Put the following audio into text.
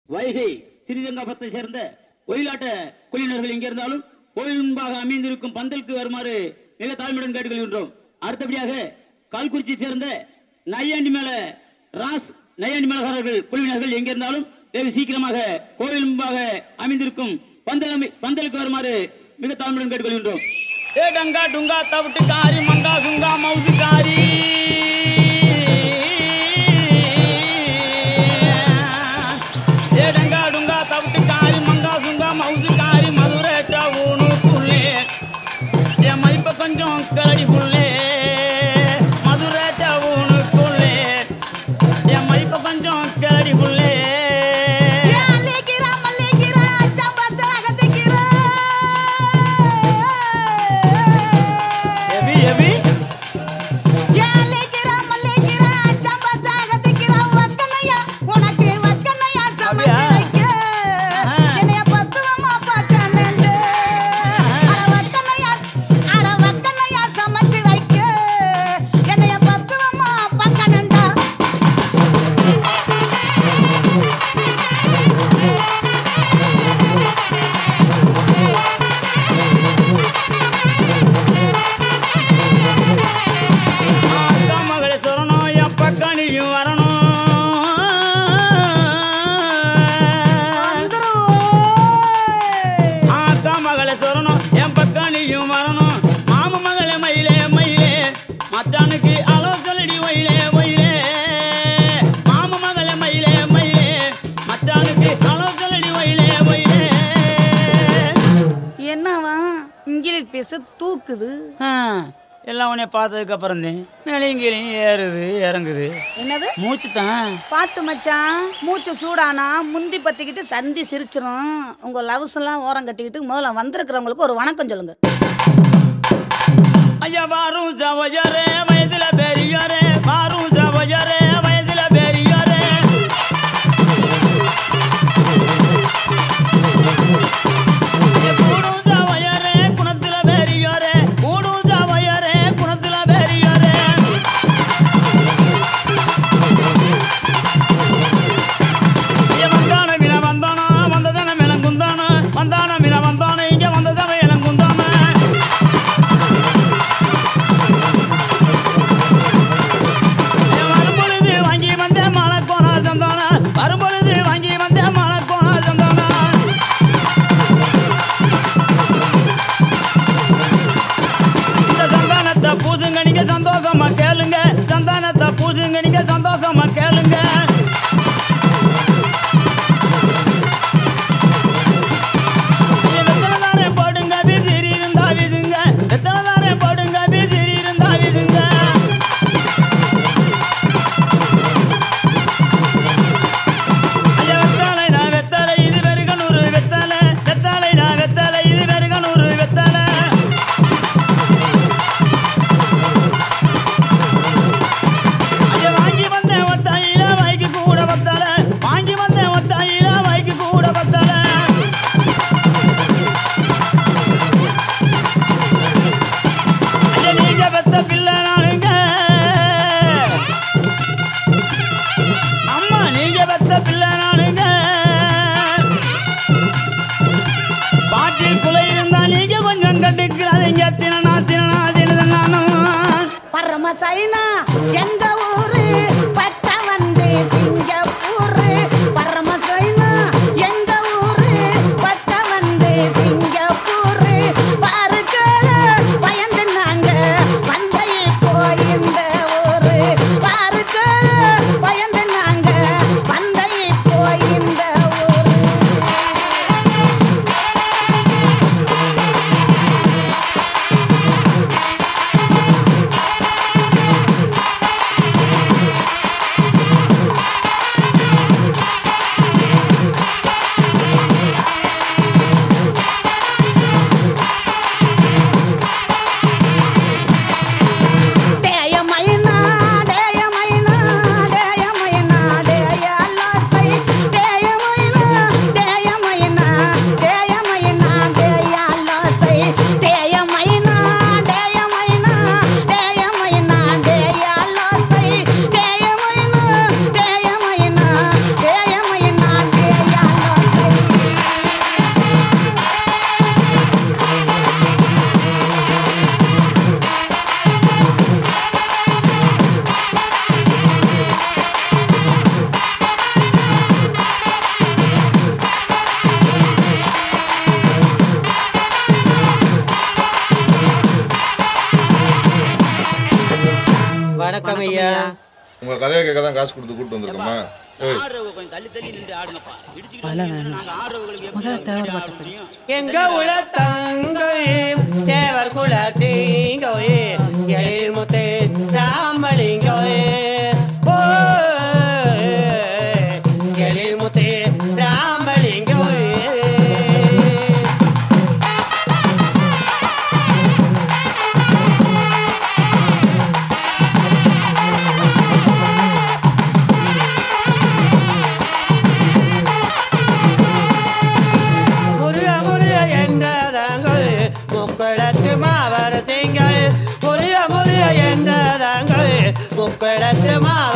வைகை ஸ்ரீரங்கபத்தை சேர்ந்த ஒயிலாட்ட குழுவினர்கள் எங்கே இருந்தாலும் கோயில் முன்பாக அமைந்திருக்கும் பந்தலுக்கு வருமாறு மிக தாழ்மையுடன் கேட்டுக்கொள்கின்றோம் அடுத்தபடியாக கால்குறிச்சி சேர்ந்த நையாண்டி மேல ராஸ் நையாண்டி மேலகாரர்கள் குழுவினர்கள் எங்கே இருந்தாலும் வெகு சீக்கிரமாக கோயில் முன்பாக அமைந்திருக்கும் பந்தல் அமை- பந்தலுக்கு வருமாறு மிக தாழ்மையுடன் கேட்டுக்கொள்கின்றோம் ஏ டங்கா டுங்கா தவிட்டு காரி மங்கா சுங்கா மவுசு காரி ஏ டங்கா டுங்கா தவிட்டு காரி மங்கா சுங்கா மவுசு காரி மதுரேட்டா ஊனுக்குள்ளே என் மதிப்ப கொஞ்சம் கரடி புள்ளே மதுரேட்டா ஊனுக்குள்ளே என் மதிப்ப கொஞ்சம் கரடி புள்ளே அள்ளிக்கிறா, மல்லிக்கிறா, சம்பத்து அகத்திக்கிறா. எவி எவி அள்ளிக்கிறா, மல்லிக்கிறா, சம்பத்து அகத்திக்கிறா. வக்கனையா, உனக்கு வக்கனையா சமைச்சு அப்படியா? வைக்க. என்னைய பக்குவமா பார்க்கணுண்டு. அட வக்கனையா, அட வக்கனையா சமைச்சு வைக்க. என்னைய பக்குவமா பார்க்கணுண்டா. அக்கா மகளே சொல்லணும் என் பக்கம் நீயும் வரணும் வந்துரும். அக்கா மகளே சொல்லணும் என் பக்கம் நீயும் வரணும் மாம மகளே மயிலே மயிலே மச்சானுக்கு அளவு சொல்லடி ஒயிலே ஒயிலே மாம மகளே மயிலே மயிலே மச்சானுக்கு அளவு சொல்லடி ஒயிலே ஒயிலே என்னவா இங்கிலீஷ் பேச தூக்குது ஆ, எல்லாம் உன்னை பார்த்ததுக்கு அப்புறம் தான் மேலேயும் கீழையும் ஏறுது இறங்குது என்னது மூச்சு தான் பாத்து மச்சான் மூச்சு சூடானா முந்தி பத்திக்கிட்டு சந்தி சிரிச்சிரும் உங்க லவ்ஸ் எல்லாம் ஓரம் கட்டிக்கிட்டு முதல்ல வந்திருக்கிறவங்களுக்கு ஒரு வணக்கம் சொல்லுங்க ஐயா வாரும் ஜவஜரே வயதுல பெரியோரே வாரும் ஜவஜரே வயதுல பெரியோரே ஐயா, கூடும் ஜவஜரே குணத்துல பெரியோரே கூடும் ஜவஜரே குணத்துல பெரியோரே ஐயா, வந்தான மீன வந்தானா வந்த ஜன மிளங்குந்தானா வந்தான மீன வந்தானா இங்க வந்த ஜன இளங்குந்தானா வரும்பொழுது வாங்கி வந்த மலை கோணார் சந்தானா வரும்பொழுது வாங்கி வந்த மலை கோணார் சந்தானா இந்த சந்தானத்தை பூசுங்க நீங்க சந்தோஷமா கேளுங்க சந்தானத்தை பூசுங்க நீங்க சந்தோஷமா கேளுங்க வெத்தலை தாரேன் போடுங்க விசிறி இருந்தா விதுங்க வெத்தலை தாரேன் போடுங்க விசிறி இருந்தா விதுங்க ஐயா, வெத்தலை நான் வெத்தலை, இது வெறுகனூறு வெத்தலை. வெத்தலை நான் வெத்தலை, இது வெறுகனூறு வெத்தலை. ஐயா, வாங்கி வந்தேன் ஒத்தையில வைக்கு கூட வத்தலை. வாங்கி வந்தேன் ஒத்தையில வைக்கு கூட வத்தலை. ஐயா, நீங்க பெத்த பிள்ளை நானுங்க அம்மா நீங்க பெத்த பிள்ளை நானுங்க பாட்டில் குலை இருந்தா நீங்க கொஞ்சம் கட்டுக்கிறாதீங்க தினனா தினனா தினதன் நானும் பரம சைனா எங்க ஊரு பட்ட வந்து சிங்கப்பூர் பரம சைனா எங்க ஊரு பட்ட வந்து சிங்கப்பூர் பாருக்க பயந்து நாங்க வந்தை போய் இந்த ஊரு பாருக்க பயந்து நாங்க வந்தை போய் இந்த ஊரு ஐயா உங்க கதையை கேட்க தான் காசு கொடுத்து கூட்டு வந்திருக்கோமா ஏய் ஆடுறவங்க கொஞ்சம் தள்ளி தள்ளி நின்று ஆடுங்கப்பா இடிச்சுக்கிட்டு வந்தீங்கன்னா நாங்க ஆடுறவங்களுக்கு எப்படி ஆட முடியும் எங்க உல தங்கை தேவர் குல தீங்கோயே எழில் முத்தே ராமலிங்கோயே ஓ எழில் முத்தே ராமலிங்கோயே முருக முருக என்றதாங்கள் முக்களத்து மாவர திங்கள் முருக முருக என்றதாங்கள் முக்களத்து மாவர